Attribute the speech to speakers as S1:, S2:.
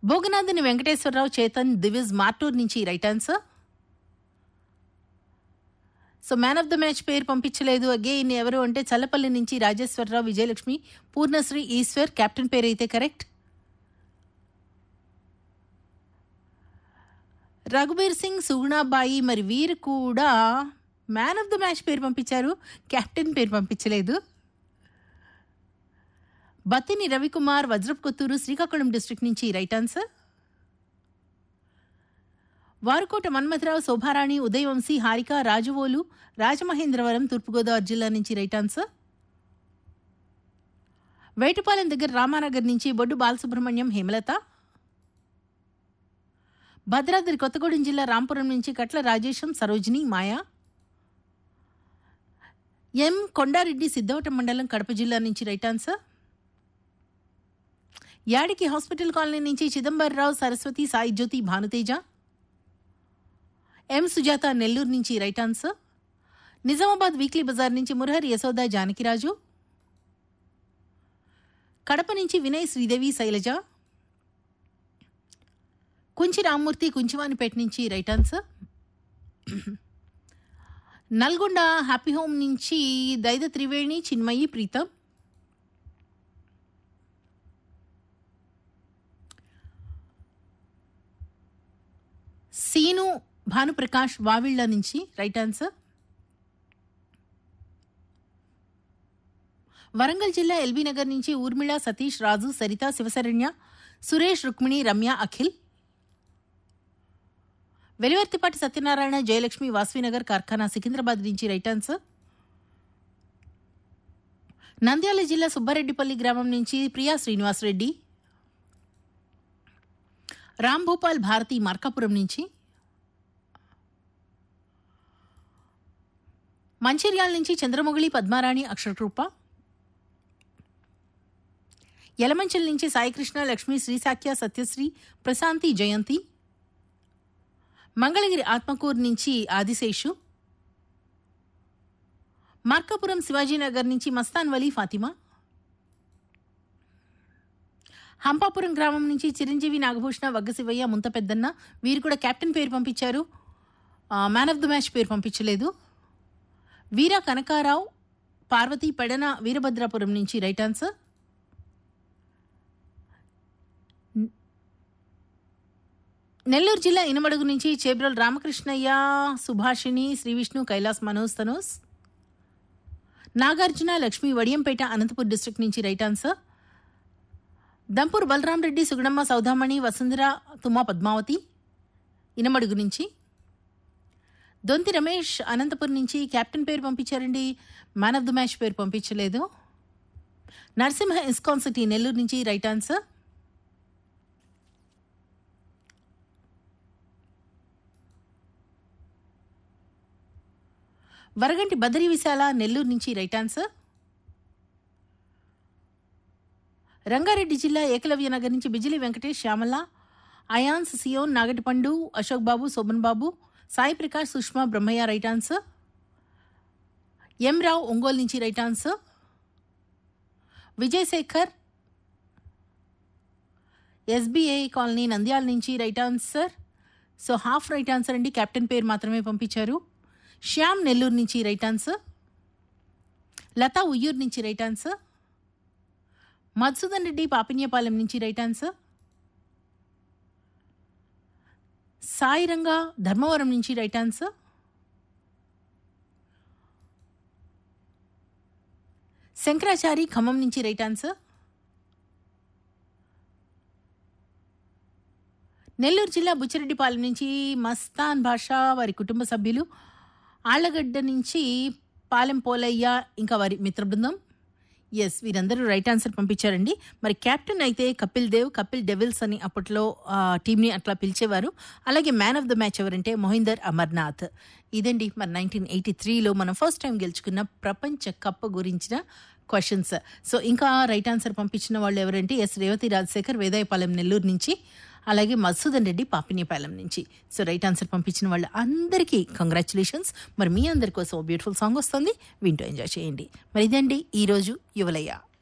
S1: భోగనాథుని వెంకటేశ్వరరావు చేతన్ దివిజ్ మార్టూర్ నుంచి right answer so man of the match పేరు పంపించలేదు అగైన్ ఎవరు అంటే చల్లపల్లి నుంచి రాజేశ్వరరావు విజయలక్ష్మి పూర్ణశ్రీ ఈశ్వర్ కెప్టెన్ పేరు అయితే కరెక్ట్ రఘుబీర్ సింగ్ సుగుణాబాయి మరి వీరు కూడా మ్యాన్ ఆఫ్ ద మ్యాచ్ పేరు పంపించారు కెప్టెన్ పేరు పంపించలేదు బత్తిని రవికుమార్ వజ్రప్ కొత్తూరు శ్రీకాకుళం డిస్ట్రిక్ట్ నుంచి రైట్ ఆన్సర్ వారుకోట మన్మథరావు శోభారాణి ఉదయవంశీ హారిక రాజవోలు రాజమహేంద్రవరం తూర్పుగోదావరి జిల్లా నుంచి రైట్ ఆన్సర్ వేటుపాలెం దగ్గర రామానగర్ నుంచి బొడ్డు బాలసుబ్రహ్మణ్యం హేమలత భద్రాద్రి కొత్తగూడెం జిల్లా రాంపురం నుంచి కట్ల రాజేశం సరోజిని మాయా ఎం కొండారెడ్డి సిద్ధవటం మండలం కడప జిల్లా నుంచి right answer Yadiki hospital colony నుంచి చిదంబరరావు సరస్వతి సాయి జ్యోతి భానుతేజ ఎం సుజాత నెల్లూరు నుంచి right answer Nizamabad weekly bazaar నుంచి మురహరి యశోద జానకిరాజు కడప నుంచి వినయ్ శ్రీదేవి శైలజ కుంచి రామ్మూర్తి కుంచివానిపేట నుంచి right answer Nalgonda happy home నుంచి దైద త్రివేణి చిన్మయి ప్రీతం సీను భానుప్రకాష్ వావిళ్ళ నుంచి రైట్ ఆన్సర్ వరంగల్ జిల్లా ఎల్బీ నగర్ నుంచి ఊర్మిళ సతీష్ రాజు సరిత శివశరణ్య సురేష్ రుక్మిణి రమ్య అఖిల్ వెలివర్తిపాటి సత్యనారాయణ జయలక్ష్మి వాస్వినగర్ కార్ఖానా సికింద్రాబాద్ నుంచి రైట్ ఆన్సర్ నంద్యాల జిల్లా సుబ్బారెడ్డిపల్లి గ్రామం నుంచి ప్రియా శ్రీనివాసరెడ్డి రామ్ భూపాల్ భారతి మార్కాపురం నుంచి మంచిర్యాల నుంచి చంద్రముగిలి పద్మారాణి అక్షరకృప యలమంచల్ నుంచి సాయికృష్ణ లక్ష్మి శ్రీశాఖ్య సత్యశ్రీ ప్రశాంతి జయంతి మంగళగిరి ఆత్మకూరు నుంచి ఆదిశేషు మార్కాపురం శివాజీనగర్ నుంచి మస్తాన్ వలీ ఫాతిమా హంపాపురం గ్రామం నుంచి చిరంజీవి నాగభూషణ వగ్గశివయ్య ముంత పెద్దన్న వీరు కూడా కెప్టెన్ పేరు పంపించారు మ్యాన్ ఆఫ్ ద మ్యాచ్ పేరు పంపించలేదు వీర కనకారావు పార్వతి పెడన వీరభద్రాపురం నుంచి రైట్ ఆన్సర్ నెల్లూరు జిల్లా ఇనమడుగు నుంచి చేబ్రోల్ రామకృష్ణయ్య సుభాషిణి శ్రీ విష్ణు కైలాస్ మనోజ్ తనోస్ నాగార్జున లక్ష్మి వడియంపేట అనంతపూర్ డిస్ట్రిక్ట్ నుంచి రైట్ ఆన్సర్ దంపూర్ బలరాం రెడ్డి సుగుణమ్మ సౌదామణి వసుంధర తుమ్మా పద్మావతి ఇనమడుగు నుంచి దొంతి రమేష్ అనంతపురం నుంచి కెప్టెన్ పేరు పంపించారండి మ్యాన్ ఆఫ్ ద మ్యాచ్ పేరు పంపించలేదు నరసింహ ఇస్కాన్ సిటీ నెల్లూరు నుంచి రైట్ ఆన్సర్ వరగంటి బదరి విశాల నెల్లూరు నుంచి రైట్ ఆన్సర్ రంగారెడ్డి జిల్లా ఏకలవ్య నగర్ నుంచి బిజిలి వెంకటేష్ శ్యామల అయాన్స్ సియోన్ నాగటిపండు Ashok Babu Shobhan Babu Sai Prakash Sushma Brahmaiah right answer M Rao Ongole నుంచి right answer Vijay Shekar SBI colony Nandyal నుంచి right answer so half right answer అండి కెప్టెన్ పేరు మాత్రమే పంపించారు శ్యామ్ నెల్లూరు నుంచి రైట్ ఆన్సర్ లతా ఉయ్యూరు నుంచి రైట్ ఆన్సర్ మధుసూదన్ రెడ్డి పాపిన్యపాలెం నుంచి రైట్ ఆన్సర్ సాయిరంగా ధర్మవరం నుంచి రైట్ ఆన్సర్ శంకరాచారి ఖమ్మం నుంచి రైట్ ఆన్సర్ నెల్లూరు జిల్లా బుచ్చిరెడ్డిపాలెం నుంచి మస్తాన్ భాషా వారి కుటుంబ సభ్యులు ఆళ్లగడ్డ నుంచి పాలెం పోలయ్య ఇంకా వారి మిత్ర బృందం ఎస్ వీరందరూ రైట్ ఆన్సర్ పంపించారండి మరి కెప్టెన్ అయితే కపిల్ దేవ్ కపిల్ డెవిల్స్ అని అప్పట్లో ఆ, టీంని అట్లా పిలిచేవారు అలాగే మ్యాన్ ఆఫ్ ద మ్యాచ్ ఎవరంటే మొహిందర్ అమర్నాథ్ ఇదండి మరి నైన్టీన్ ఎయిటీ త్రీలో మనం ఫస్ట్ టైం గెలుచుకున్న ప్రపంచ కప్ గురించిన క్వశ్చన్స్ సో ఇంకా రైట్ ఆన్సర్ పంపించిన వాళ్ళు ఎవరంటే ఎస్ రేవతి రాజశేఖర్ వేదాయపాలెం నెల్లూరు నుంచి అలాగే మధుసూదన్ రెడ్డి పాపినిపాలెం నుంచి సో రైట్ ఆన్సర్ పంపించిన వాళ్ళ అందరికీ కంగ్రాచులేషన్స్ మరి మీ అందరి కోసం బ్యూటిఫుల్ సాంగ్ వస్తుంది వింటూ ఎంజాయ్ చేయండి మరి ఇదండి ఈరోజు యువలయ్య